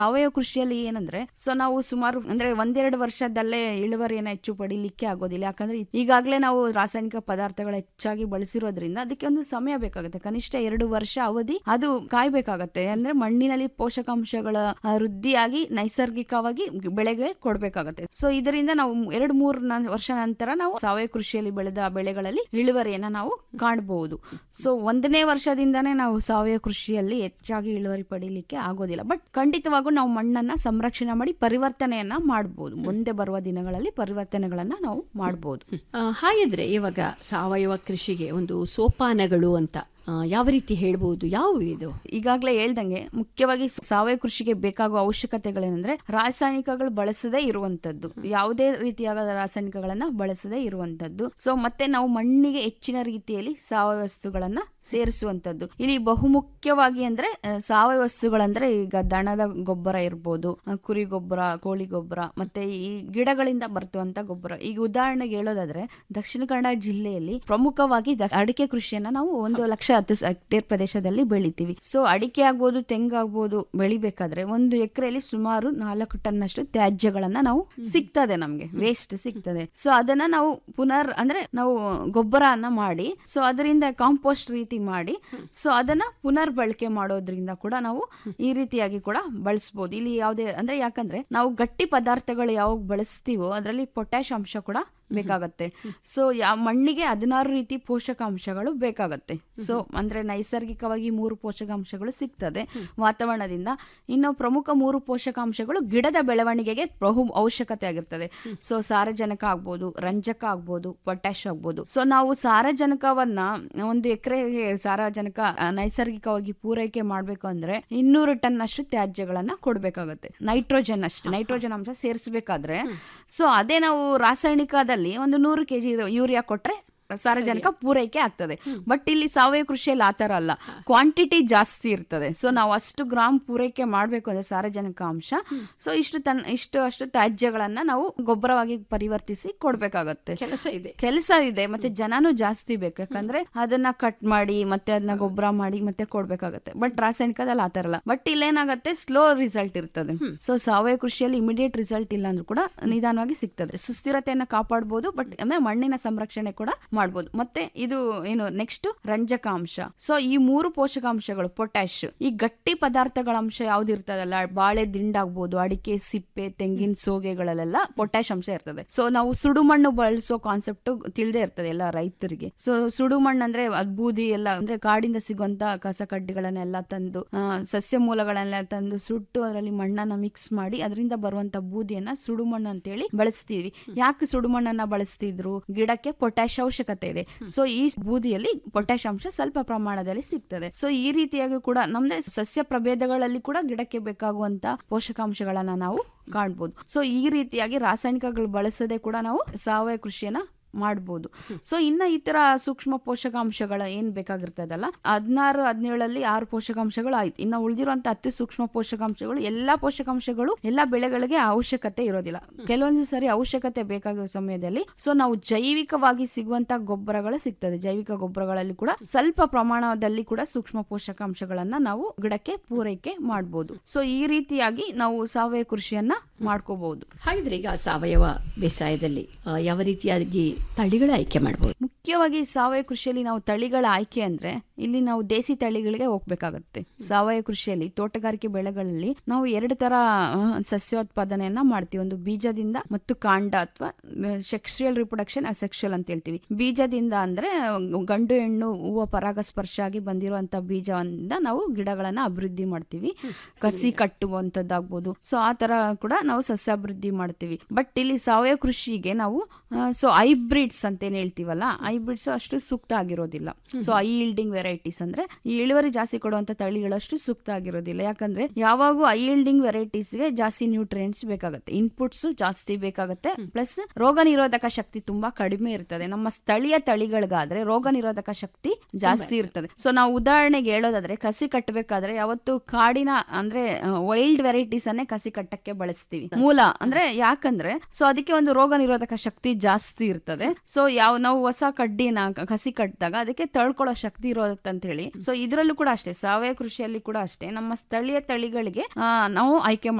ಸಾವಯವ ಕೃಷಿಯಲ್ಲಿ ಏನಂದ್ರೆ ಸೊ ನಾವು ಸುಮಾರು ಅಂದ್ರೆ ಒಂದೆರಡು ವರ್ಷದಲ್ಲೇ ಇಳುವರಿಯನ್ನ ಹೆಚ್ಚು ಪಡಿಲಿಕ್ಕೆ ಆಗೋದಿಲ್ಲ ಯಾಕಂದ್ರೆ ಈಗಾಗಲೇ ನಾವು ರಾಸಾಯನಿಕ ಪದಾರ್ಥಗಳು ಹೆಚ್ಚಾಗಿ ಬಳಸಿರೋದ್ರಿಂದ ಅದಕ್ಕೆ ಒಂದು ಸಮಯ ಬೇಕಾಗುತ್ತೆ ಕನಿಷ್ಠ ಎರಡು ವರ್ಷ ಅವಧಿ ಅದು ಕಾಯ್ಬೇಕಾಗತ್ತೆ ಅಂದ್ರೆ ಮಣ್ಣಿನಲ್ಲಿ ಪೋಷಕಾಂಶಗಳ ಆ, ವೃದ್ಧಿಯಾಗಿ ನೈಸರ್ಗಿಕವಾಗಿ ಬೆಳೆಗೆ ಕೊಡ್ಬೇಕಾಗತ್ತೆ ಸೊ ಇದರಿಂದ ನಾವು ಎರಡು ಮೂರು ವರ್ಷ ನಂತರ ನಾವು ಸಾವಯವ ಕೃಷಿಯಲ್ಲಿ ಬೆಳೆದ ಬೆಳೆಗಳಲ್ಲಿ ಇಳುವರಿಯನ್ನ ನಾವು ಕಾಣಬಹುದು ಸೊ ಒಂದನೇ ವರ್ಷದಿಂದಾನೇ ನಾವು ಸಾವಯವ ಕೃಷಿಯಲ್ಲಿ ಹೆಚ್ಚಾಗಿ ಇಳುವರಿ ಪಡೀಲಿಕ್ಕೆ ಆಗೋದಿಲ್ಲ ಬಟ್ ಖಂಡಿತವಾಗೂ ನಾವು ಮಣ್ಣನ್ನ ಸಂರಕ್ಷಣೆ ಮಾಡಿ ಪರಿವರ್ತನೆಯನ್ನ ಮಾಡಬಹುದು ಮುಂದೆ ಬರುವ ದಿನಗಳಲ್ಲಿ ಪರಿವರ್ತನೆಗಳನ್ನ ನಾವು ಮಾಡಬಹುದು ಆ, ಹಾಗಿದ್ರೆ ಇವಾಗ ಸಾವಯವ ಕೃಷಿಗೆ ಒಂದು ಸೋಪಾನಗಳು ಅಂತ ಆ, ಯಾವ ರೀತಿ ಹೇಳ್ಬೋದು ಯಾವುವು ಇದು ಈಗಾಗಲೇ ಹೇಳ್ದಂಗೆ ಮುಖ್ಯವಾಗಿ ಸಾವಯವ ಕೃಷಿಗೆ ಬೇಕಾಗುವ ಅವಶ್ಯಕತೆಗಳೇನೆಂದ್ರೆ ರಾಸಾಯನಿಕಗಳು ಬಳಸದೇ ಇರುವಂತದ್ದು ಯಾವುದೇ ರೀತಿಯಾದ ರಾಸಾಯನಿಕಗಳನ್ನ ಬಳಸದೇ ಇರುವಂತದ್ದು ಸೊ ಮತ್ತೆ ನಾವು ಮಣ್ಣಿಗೆ ಹೆಚ್ಚಿನ ರೀತಿಯಲ್ಲಿ ಸಾವಯವ ವಸ್ತುಗಳನ್ನ ಸೇರಿಸುವಂತದ್ದು ಇಲ್ಲಿ ಬಹುಮುಖ್ಯವಾಗಿ ಅಂದ್ರೆ ಆ, ಸಾವಯವ ವಸ್ತುಗಳಂದ್ರೆ ಈಗ ದನದ ಗೊಬ್ಬರ ಇರ್ಬೋದು ಆ, ಕುರಿ ಗೊಬ್ಬರ ಕೋಳಿ ಗೊಬ್ಬರ ಮತ್ತೆ ಈ ಗಿಡಗಳಿಂದ ಬರ್ತುವಂತ ಗೊಬ್ಬರ ಈಗ ಉದಾಹರಣೆಗೆ ಹೇಳೋದಾದ್ರೆ ದಕ್ಷಿಣ ಕನ್ನಡ ಜಿಲ್ಲೆಯಲ್ಲಿ ಪ್ರಮುಖವಾಗಿ ದ- ಅಡಿಕೆ ಕೃಷಿಯನ್ನ ನಾವು ಒಂದು ಲಕ್ಷ ಹತ್ತು ಸ- ಹೆಕ್ಟೇರ್ ಪ್ರದೇಶದಲ್ಲಿ ಬೆಳಿತೀವಿ ಸೊ ಅಡಿಕೆ ಆಗ್ಬೋದು ತೆಂಗಾಗ್ಬೋದು ಬೆಳಿಬೇಕಾದ್ರೆ ಒಂದು ಎಕರೆಯಲ್ಲಿ ಸುಮಾರು ನಾಲ್ಕು ಟನ್ ಅಷ್ಟು ತ್ಯಾಜ್ಯಗಳನ್ನ ನಾವು ಸಿಗ್ತದೆ ನಮ್ಗೆ ವೇಸ್ಟ್ ಸಿಗ್ತದೆ ಸೊ ಅದನ್ನ ನಾವು ಪುನರ್ ಅಂದ್ರೆ ನಾವು ಗೊಬ್ಬರನ ಮಾಡಿ ಸೊ ಅದರಿಂದ ಕಾಂಪೋಸ್ಟ್ ರೀತಿ ಮಾಡಿ ಸೊ ಅದನ್ನ ಪುನರ್ ಬಳಕೆ ಮಾಡೋದ್ರಿಂದ ಕೂಡ ನಾವು ಈ ರೀತಿಯಾಗಿ ಕೂಡ ಬಳಸ್ಬೋದು ಇಲ್ಲಿ ಯಾವುದೇ ಅಂದ್ರೆ ಯಾಕಂದ್ರೆ ನಾವು ಗಟ್ಟಿ ಪದಾರ್ಥಗಳು ಯಾವಾಗ ಬಳಸ್ತೀವೋ ಅದರಲ್ಲಿ ಪೊಟ್ಯಾಶ್ ಅಂಶ ಕೂಡ ಬೇಕಾಗತ್ತೆ ಸೊ ಯಾವ ಮಣ್ಣಿಗೆ ಹದಿನಾರು ರೀತಿ ಪೋಷಕಾಂಶಗಳು ಬೇಕಾಗತ್ತೆ ಸೊ ಅಂದ್ರೆ ನೈಸರ್ಗಿಕವಾಗಿ ಮೂರು ಪೋಷಕಾಂಶಗಳು ಸಿಗ್ತದೆ ವಾತಾವರಣದಿಂದ ಇನ್ನು ಪ್ರಮುಖ ಮೂರು ಪೋಷಕಾಂಶಗಳು ಗಿಡದ ಬೆಳವಣಿಗೆಗೆ ಬಹು ಅವಶ್ಯಕತೆ ಆಗಿರ್ತದೆ ಸೊ ಸಾರಜನಕ ಆಗ್ಬೋದು ರಂಜಕ ಆಗ್ಬೋದು ಪೊಟ್ಯಾಶ್ ಆಗ್ಬೋದು ಸೊ ನಾವು ಸಾರಜನಕವನ್ನ ಒಂದು ಎಕರೆಗೆ ಸಾರಜನಕ ಆ, ನೈಸರ್ಗಿಕವಾಗಿ ಪೂರೈಕೆ ಮಾಡ್ಬೇಕು ಅಂದ್ರೆ ಇನ್ನೂರು ಟನ್ ಅಷ್ಟು ತ್ಯಾಜ್ಯಗಳನ್ನ ಕೊಡ್ಬೇಕಾಗತ್ತೆ ನೈಟ್ರೋಜನ್ ಅಷ್ಟು ನೈಟ್ರೋಜನ್ ಅಂಶ ಸೇರಿಸಬೇಕಾದ್ರೆ ಸೊ ಅದೇ ನಾವು ರಾಸಾಯನಿಕದಲ್ಲಿ ಒಂದು ನೂರು ಕೆಜಿ ಯೂರಿಯಾ ಕೊಟ್ರೆ ಸಾರಜನಕ ಪೂರೈಕೆ ಆಗ್ತದೆ ಬಟ್ ಇಲ್ಲಿ ಸಾವಯವ ಕೃಷಿಯಲ್ಲಿ ಆತರ ಅಲ್ಲ ಕ್ವಾಂಟಿಟಿ ಜಾಸ್ತಿ ಇರ್ತದೆ ಸೊ ನಾವು ಅಷ್ಟು ಗ್ರಾಮ್ ಪೂರೈಕೆ ಮಾಡಬೇಕು ಅಂದ್ರೆ ಸಾರಜನಕ ಅಂಶ ಸೊ ಇಷ್ಟು ತನ್ ಇಷ್ಟು ಅಷ್ಟು ತ್ಯಾಜ್ಯಗಳನ್ನ ನಾವು ಗೊಬ್ಬರವಾಗಿ ಪರಿವರ್ತಿಸಿ ಕೊಡ್ಬೇಕಾಗತ್ತೆ ಕೆಲಸ ಇದೆ ಕೆಲಸ ಇದೆ ಮತ್ತೆ ಜನನೂ ಜಾಸ್ತಿ ಬೇಕು ಯಾಕಂದ್ರೆ ಅದನ್ನ ಕಟ್ ಮಾಡಿ ಮತ್ತೆ ಅದನ್ನ ಗೊಬ್ಬರ ಮಾಡಿ ಮತ್ತೆ ಕೊಡ್ಬೇಕಾಗತ್ತೆ ಬಟ್ ರಾಸಾಯನಿಕದಲ್ಲಿ ಆತರ ಅಲ್ಲ ಬಟ್ ಇಲ್ಲೇನಾಗತ್ತೆ ಸ್ಲೋ ರಿಸಲ್ಟ್ ಇರ್ತದೆ ಸೊ ಸಾವಯವ ಕೃಷಿಯಲ್ಲಿ ಇಮಿಡಿಯೇಟ್ ರಿಸಲ್ಟ್ ಇಲ್ಲ ಅಂದ್ರೂ ಕೂಡ ನಿಧಾನವಾಗಿ ಸಿಗ್ತದೆ ಸುಸ್ಥಿರತೆಯನ್ನ ಕಾಪಾಡಬಹುದು ಬಟ್ ಆಮೇಲೆ ಮಣ್ಣಿನ ಸಂರಕ್ಷಣೆ ಕೂಡ ಮಾಡ್ಬೋದು ಮತ್ತೆ ಇದು ಏನು ನೆಕ್ಸ್ಟ್ ರಂಜಕಾಂಶ ಸೊ ಈ ಮೂರು ಪೋಷಕಾಂಶಗಳು ಪೊಟ್ಯಾಶ್ ಈ ಗಟ್ಟಿ ಪದಾರ್ಥಗಳ ಅಂಶ ಯಾವ್ದು ಇರ್ತದಲ್ಲ ಬಾಳೆ ದಿಂಡಾಗ್ಬೋದು ಅಡಿಕೆ ಸಿಪ್ಪೆ ತೆಂಗಿನ ಸೋಗೆಗಳಲ್ಲೆಲ್ಲ ಪೊಟ್ಯಾಶ್ ಅಂಶ ಇರ್ತದೆ ಸೊ ನಾವು ಸುಡುಮಣ್ಣು ಬಳಸೋ ಕಾನ್ಸೆಪ್ಟ್ ತಿಳಿದೇ ಇರ್ತದೆ ಎಲ್ಲ ರೈತರಿಗೆ ಸೊ ಸುಡುಮಣ್ಣು ಅಂದ್ರೆ ಅದ್ ಬೂದಿ ಎಲ್ಲ ಅಂದ್ರೆ ಕಾಡಿಂದ ಸಿಗುವಂತ ಕಸ ಕಡ್ಡಿಗಳನ್ನೆಲ್ಲ ತಂದು ಆ, ಸಸ್ಯ ಮೂಲಗಳನ್ನೆಲ್ಲ ತಂದು ಸುಟ್ಟು ಅದರಲ್ಲಿ ಮಣ್ಣನ್ನ ಮಿಕ್ಸ್ ಮಾಡಿ ಅದರಿಂದ ಬರುವಂತ ಬೂದಿಯನ್ನ ಸುಡುಮಣ್ಣು ಅಂತೇಳಿ ಬಳಸ್ತೀವಿ ಯಾಕೆ ಸುಡುಮಣ್ಣನ್ನ ಬಳಸ್ತಿದ್ರು ಗಿಡಕ್ಕೆ ಪೊಟ್ಯಾಶ್ ಅವಶ್ಯಕತೆ ಇದೆ ಸೊ ಈ ಬೂದಿಯಲ್ಲಿ ಪೊಟ್ಯಾಶ್ ಅಂಶ ಸ್ವಲ್ಪ ಪ್ರಮಾಣದಲ್ಲಿ ಸಿಗ್ತದೆ ಸೊ ಈ ರೀತಿಯಾಗಿ ಕೂಡ ನಮ್ದೆ ಸಸ್ಯ ಪ್ರಭೇದಗಳಲ್ಲಿ ಕೂಡ ಗಿಡಕ್ಕೆ ಬೇಕಾಗುವಂತ ಪೋಷಕಾಂಶಗಳನ್ನ ನಾವು ಕಾಣ್ಬೋದು ಸೊ ಈ ರೀತಿಯಾಗಿ ರಾಸಾಯನಿಕಗಳು ಬಳಸದೆ ಕೂಡ ನಾವು ಸಾವಯವ ಕೃಷಿಯನ್ನ ಮಾಡ್ಬೋದು ಸೊ ಇನ್ನ ಈ ತರ ಸೂಕ್ಷ್ಮ ಪೋಷಕಾಂಶಗಳ ಏನ್ ಬೇಕಾಗಿರ್ತದಲ್ಲ ಹದಿನಾರು ಹದಿನೇಳಲ್ಲಿ ಆರು ಪೋಷಕಾಂಶಗಳು ಆಯ್ತು ಇನ್ನ ಉಳಿದಿರುವಂತ ಹತ್ತು ಸೂಕ್ಷ್ಮ ಪೋಷಕಾಂಶಗಳು ಎಲ್ಲಾ ಪೋಷಕಾಂಶಗಳು ಎಲ್ಲಾ ಬೆಳೆಗಳಿಗೆ ಅವಶ್ಯಕತೆ ಇರೋದಿಲ್ಲ ಕೆಲವೊಂದು ಸರಿ ಅವಶ್ಯಕತೆ ಬೇಕಾಗುವ ಸಮಯದಲ್ಲಿ ಸೊ ನಾವು ಜೈವಿಕವಾಗಿ ಸಿಗುವಂತ ಗೊಬ್ಬರಗಳು ಸಿಗ್ತದೆ ಜೈವಿಕ ಗೊಬ್ಬರಗಳಲ್ಲಿ ಕೂಡ ಸ್ವಲ್ಪ ಪ್ರಮಾಣದಲ್ಲಿ ಕೂಡ ಸೂಕ್ಷ್ಮ ಪೋಷಕಾಂಶಗಳನ್ನ ನಾವು ಗಿಡಕ್ಕೆ ಪೂರೈಕೆ ಮಾಡಬಹುದು ಸೊ ಈ ರೀತಿಯಾಗಿ ನಾವು ಸಾವಯವ ಕೃಷಿಯನ್ನ ಮಾಡ್ಕೋಬಹುದು ಹಾಗಿದ್ರೆ ಈಗ ಸಾವಯವ ಬೇಸಾಯದಲ್ಲಿ ಆ, ಯಾವ ರೀತಿಯಾಗಿ ತಳಿಗಳ ಆಯ್ಕೆ ಮಾಡಬಹುದು ಮುಖ್ಯವಾಗಿ ಸಾವಯವ ಕೃಷಿಯಲ್ಲಿ ನಾವು ತಳಿಗಳ ಆಯ್ಕೆ ಅಂದ್ರೆ ಇಲ್ಲಿ ನಾವು ದೇಸಿ ತಳಿಗಳಿಗೆ ಹೋಗ್ಬೇಕಾಗತ್ತೆ ಸಾವಯವ ಕೃಷಿಯಲ್ಲಿ ತೋಟಗಾರಿಕೆ ಬೆಳೆಗಳಲ್ಲಿ ನಾವು ಎರಡು ತರ ಆ, ಸಸ್ಯೋತ್ಪಾದನೆಯನ್ನ ಮಾಡ್ತೀವಿ ಒಂದು ಬೀಜದಿಂದ ಮತ್ತು ಕಾಂಡ ಅಥವಾ ಸೆಕ್ಷುಯಲ್ ರಿಪ್ರೊಡಕ್ಷನ್ ಅಸೆಕ್ಷುಯಲ್ ಅಂತ ಹೇಳ್ತೀವಿ ಬೀಜದಿಂದ ಅಂದ್ರೆ ಗಂಡು ಹೆಣ್ಣು ಹೂವು ಪರಾಗಸ್ಪರ್ಶ ಆಗಿ ಬಂದಿರುವಂತ ಬೀಜದಿಂದ ನಾವು ಗಿಡಗಳನ್ನ ಅಭಿವೃದ್ಧಿ ಮಾಡ್ತೀವಿ ಕಸಿ ಕಟ್ಟುವಂತದ್ದಾಗ್ಬೋದು ಸೊ ಆ ತರ ಕೂಡ ನಾವು ಸಸ್ಯಾಭಿವೃದ್ಧಿ ಮಾಡ್ತೀವಿ ಬಟ್ ಇಲ್ಲಿ ಸಾವಯವ ಕೃಷಿಗೆ ನಾವು ಸೊ ಹೈಬ್ರಿಡ್ಸ್ ಅಂತ ಏನ್ ಹೇಳ್ತೀವಲ್ಲ ಹೈಬ್ರಿಡ್ಸ್ ಅಷ್ಟು ಸೂಕ್ತ ಆಗಿರೋದಿಲ್ಲ ಸೊ ಐ ಈಲ್ಡಿಂಗ್ ವೆರೈಟೀಸ್ ಅಂದ್ರೆ ಈ ಇಳುವರಿ ಜಾಸ್ತಿ ಕೊಡುವಂತ ತಳಿಗಳು ಅಷ್ಟು ಸೂಕ್ತ ಆಗಿರೋದಿಲ್ಲ ಯಾಕಂದ್ರೆ ಯಾವಾಗೂ ಐ ಈಲ್ಡಿಂಗ್ ವೆರೈಟೀಸ್ಗೆ ಜಾಸ್ತಿ ನ್ಯೂಟ್ರಿಯೆಂಟ್ಸ್ ಬೇಕಾಗುತ್ತೆ ಇನ್ಪುಟ್ಸ್ ಜಾಸ್ತಿ ಬೇಕಾಗುತ್ತೆ ಪ್ಲಸ್ ರೋಗ ನಿರೋಧಕ ಶಕ್ತಿ ತುಂಬಾ ಕಡಿಮೆ ಇರ್ತದೆ ನಮ್ಮ ಸ್ಥಳೀಯ ತಳಿಗಳಿಗಾದ್ರೆ ರೋಗ ನಿರೋಧಕ ಶಕ್ತಿ ಜಾಸ್ತಿ ಇರ್ತದೆ ಸೊ ನಾವು ಉದಾಹರಣೆಗೆ ಹೇಳೋದಾದ್ರೆ ಕಸಿ ಕಟ್ಟಬೇಕಾದ್ರೆ ಯಾವತ್ತು ಕಾಡಿನ ಅಂದ್ರೆ ವೈಲ್ಡ್ ವೆರೈಟೀಸ್ ಅನ್ನೇ ಕಸಿ ಕಟ್ಟಕ್ಕೆ ಬಳಸ್ತೀವಿ ಮೂಲ ಅಂದ್ರೆ ಯಾಕಂದ್ರೆ ಸೊ ಅದಕ್ಕೆ ಒಂದು ರೋಗ ನಿರೋಧಕ ಶಕ್ತಿ ಜಾಸ್ತಿ ಇರ್ತದೆ ಸೊ ಯಾವ ನಾವು ಹೊಸ ಕಡ್ಡಿ ಕಡ್ಡಿನ ಕಸಿ ಕಟ್ಟಿದಾಗ ಅದಕ್ಕೆ ತಳ್ಕೊಳ್ಳೋ ಶಕ್ತಿ ಇರೋದಂತ ಹೇಳಿ ಸೊ ಇದರಲ್ಲೂ ಕೂಡ ಅಷ್ಟೇ ಸಾವಯವ ಕೃಷಿಯಲ್ಲಿ ಕೂಡ ಅಷ್ಟೇ ನಮ್ಮ ಸ್ಥಳೀಯ ತಳಿಗಳಿಗೆ ಆ, ನಾವು ಆಯ್ಕೆ